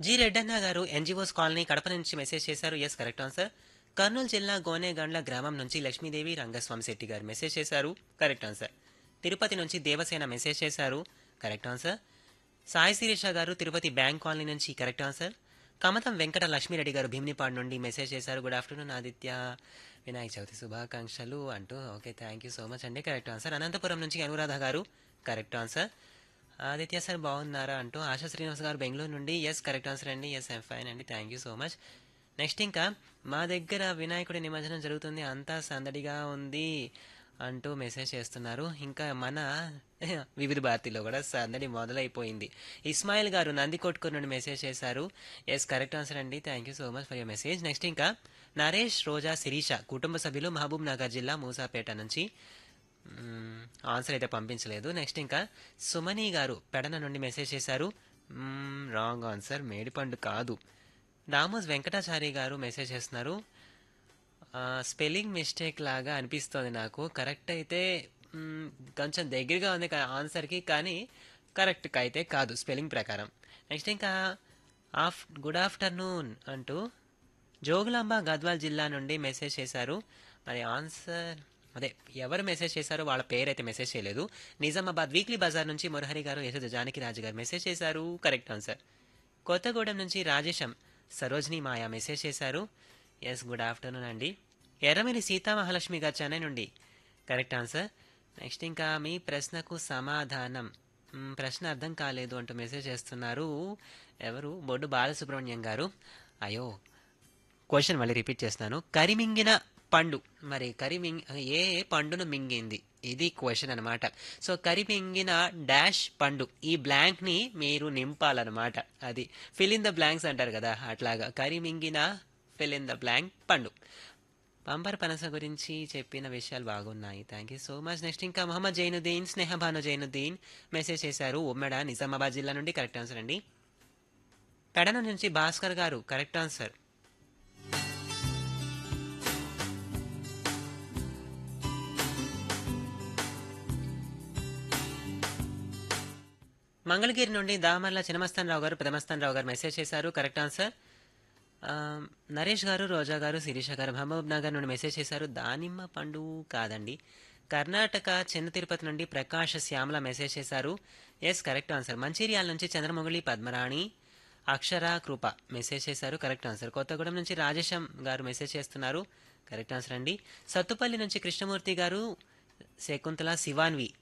G రెడ్డన్న గారు NGOs colony Kadapa నుంచి message చేశారు ఎస్ కరెక్ట్ ఆన్సర్ కర్నూలు జిల్లా గోనేగండ్ల గ్రామం నుంచి లక్ష్మీదేవి రంగస్వామి శెట్టి గారు మెసేజ్ చేశారు కరెక్ట్ ఆన్సర్ తిరుపతి నుంచి దేవసేన మెసేజ్ చేశారు correct answer Sai Sirisha garu Tirupati bank colony నుంచి కరెక్ట్ ఆన్సర్ కమతం వెంకట లక్ష్మీరెడ్డి గారు భీమినిపాడు నుండి మెసేజ్ చేశారు గుడ్ ఆఫ్టర్నూన్ ఆదిత్య వినాయక చవితి శుభాకాంక్షలు అంటూ okay thank you so much అండి కరెక్ట్ ఆన్సర్ అనంతపురం నుంచి అనురాధ గారు కరెక్ట్ ఆన్సర్ ఆదిత్య సార్ బాగున్నారా అంటూ ఆశా శ్రీనివాస్ గారు బెంగళూరు నుండి ఎస్ కరెక్ట్ ఆన్సర్ అండి ఎస్ ఐమ్ ఫైన్ అండి thank you so much next ఇంకా మా దగ్గర వినాయకుడి నిమజ్జనం జరుగుతుంది అంతా సందడిగా ఉంది అంటూ మెసేజ్ చేస్తున్నారు ఇంకా మన వివిధ భారతిలో కూడా సందడి మొదలైపోయింది ఇస్మాయిల్ గారు నందికొట్కూరు నుండి మెసేజ్ చేశారు ఎస్ కరెక్ట్ ఆన్సర్ అండి thank you so much for your message next ఇంకా నరేష్ రోజా శిరీష కుటుంబ సభ్యులు మహబూబ్ నగర్ జిల్లా మూసాపేట నుంచి మ్మ్, ఆన్సర్ అయితే పంపించలేదు నెక్స్ట్ ఇంకా సుమని గారు పెడన నుండి మెసేజ్ చేశారు మ్మ్, రాంగ్ ఆన్సర్ మేడిపండు కాదు రామోస్ వెంకటాచారి గారు మెసేజ్ చేస్తున్నారు ఆ, స్పెల్లింగ్ మిస్టేక్ లాగా అనిపిస్తోంది నాకు కరెక్ట్ అయితే మ్మ్, కొంచెం దగ్గరగా ఉంది కా- ఆన్సర్కి కానీ కరెక్ట్ అయితే కాదు స్పెల్లింగ్ ప్రకారం నెక్స్ట్ ఇంకా ఆఫ్ గుడ్ ఆఫ్టర్నూన్ అంటూ జోగులాంబ గద్వాల్ జిల్లా నుండి మెసేజ్ చేశారు మరి ఆన్సర్ అదే ఎవరు మెసేజ్ చేశారో వాళ్ళ పేరు అయితే మెసేజ్ చేయలేదు నిజామాబాద్ వీక్లీ బజార్ నుంచి మురహరి గారు యశోద జానకి రాజు గారు మెసేజ్ చేశారు కరెక్ట్ ఆన్సర్ కొత్తగూడెం నుంచి రాజేశం సరోజిని మాయా మెసేజ్ చేశారు ఎస్ గుడ్ ఆఫ్టర్నూన్ అండి ఎర్రమిరి సీతామహాలక్ష్మి గారు చెన్నై నుండి కరెక్ట్ ఆన్సర్ నెక్స్ట్ ఇంకా మీ ప్రశ్నకు సమాధానం మ్, ప్రశ్న అర్థం కాలేదు అంటూ మెసేజ్ చేస్తున్నారు ఎవరు బొడ్డు బాలసుబ్రహ్మణ్యం గారు అయ్యో క్వశ్చన్ మళ్ళీ రిపీట్ చేస్తాను కరిమింగిన పండు మరి కరిమింగ్ ఏ పండును మింగింది ఇది క్వశ్చన్ అనమాట సో కరిమింగిన డాష్ పండు ఈ బ్లాంక్ ని మీరు నింపాలన్నమాట అది ఫిల్ ఇన్ ద బ్లాంక్స్ అంటారు కదా అట్లాగా కరిమింగిన ఫిల్ ఇన్ ద బ్లాంక్ పండు పంపర్ పనస గురించి చెప్పిన విషయాలు బాగున్నాయి thank you so much next ఇంకా మొహమ్మద్ జైనుద్దీన్ స్నేహబాను జైనుద్దీన్ మెసేజ్ చేశారు ఉమ్మెడ నిజామాబాద్ జిల్లా నుండి కరెక్ట్ ఆన్సర్ అండి పెడన నుంచి భాస్కర్ గారు కరెక్ట్ ఆన్సర్ మంగళగిరి నుండి దామర్ల చినమస్తాన్ రావు గారు పెదమస్తాన్ రావు గారు మెసేజ్ చేశారు కరెక్ట్ ఆన్సర్ ఆ, నరేష్ గారు రోజా గారు శిరీష గారు మహబూబ్ నగర్ నుండి మెసేజ్ చేశారు దానిమ్మ పండు కాదండి కర్ణాటక చిన్న తిరుపతి నుండి ప్రకాష్ శ్యామల మెసేజ్ చేశారు ఎస్ కరెక్ట్ ఆన్సర్ మంచిర్యాల నుంచి చంద్రమొగళి పద్మరాణి అక్షర కృప మెసేజ్ చేశారు కరెక్ట్ ఆన్సర్ కొత్తగూడెం నుంచి రాజేశం గారు మెసేజ్ చేస్తున్నారు కరెక్ట్ ఆన్సర్ అండి సత్తుపల్లి నుంచి కృష్ణమూర్తి గారు శకుంతల శివాన్వి